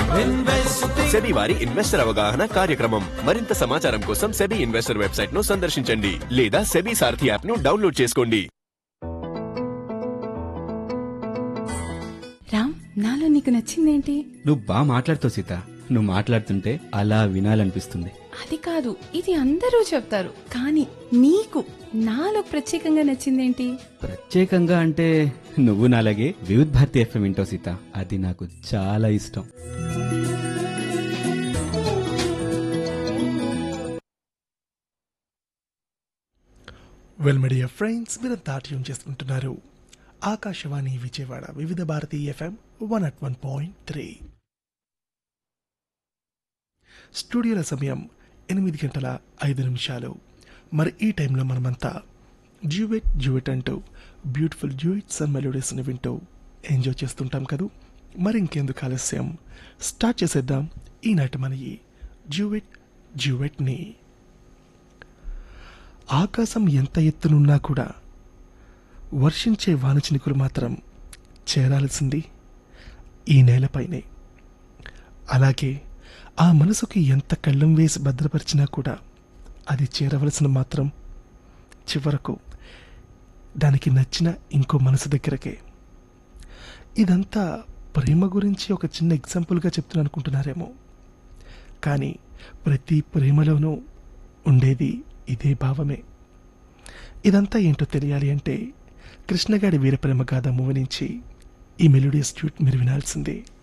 SEBI వారి investor అవగాహన కార్యక్రమం మరింత సమాచారం కోసం సెబీ ఇన్వెస్టర్ వెబ్సైట్ ను సందర్శించండి లేదా సెబీ సారథి యాప్ ను డౌన్లోడ్ చేసుకోండి రామ్ నాలో నీకు నచ్చిందేంటి నువ్వు బాగా మాట్లాడుతావు సీత నువ్వు మాట్లాడుతుంటే అలా వినాలనిపిస్తుంది అది కాదు ఇది అందరూ చెప్తారు కానీ నీకు నాలో ప్రత్యేకంగా నచ్చిందేంటి ప్రత్యేకంగా అంటే నువ్వు నాలాగే వివిధ్ భారతి ఎఫ్ఎం వింటావు సీత అది నాకు చాలా ఇష్టం వెల్ మీడియా ఫ్రెండ్స్ మీరంతా ట్యూన్ చేసుకుంటున్నారు Akashvani Vijayawada Vividh Bharati FM one at one point three స్టూడియోల సమయం ఎనిమిది గంటల ఐదు నిమిషాలు మరి ఈ టైంలో మనమంతా జ్యూవెట్ జ్యూవెట్ అంటూ బ్యూటిఫుల్ జ్యూయిట్స్ అండ్ మెలోడీస్ని వింటూ ఎంజాయ్ చేస్తుంటాం కదూ మరి ఇంకెందుకు ఆలస్యం స్టార్ట్ చేసేద్దాం ఈనాటి మన ఈ జ్యూవెట్ జ్యూవెట్ని ఆకాశం ఎంత ఎత్తునున్నా కూడా వర్షించే వానచినుకులు మాత్రం చేరాల్సింది ఈ నేలపైనే అలాగే ఆ మనసుకి ఎంత కళ్ళం వేసి భద్రపరిచినా కూడా అది చేరవలసిన మాత్రం చివరకు దానికి నచ్చిన ఇంకో మనసు దగ్గరకే ఇదంతా ప్రేమ గురించి ఒక చిన్న ఎగ్జాంపుల్గా చెప్తున్నాను అనుకుంటున్నారేమో కానీ ప్రతి ప్రేమలోనూ ఉండేది ఇదే భావమే ఇదంతా ఏంటో తెలియాలి అంటే కృష్ణగాడి వీరప్రేమ గాథ మూవి నుంచి ఈ మెలోడియస్ ట్యూట్ మీరు వినాల్సిందే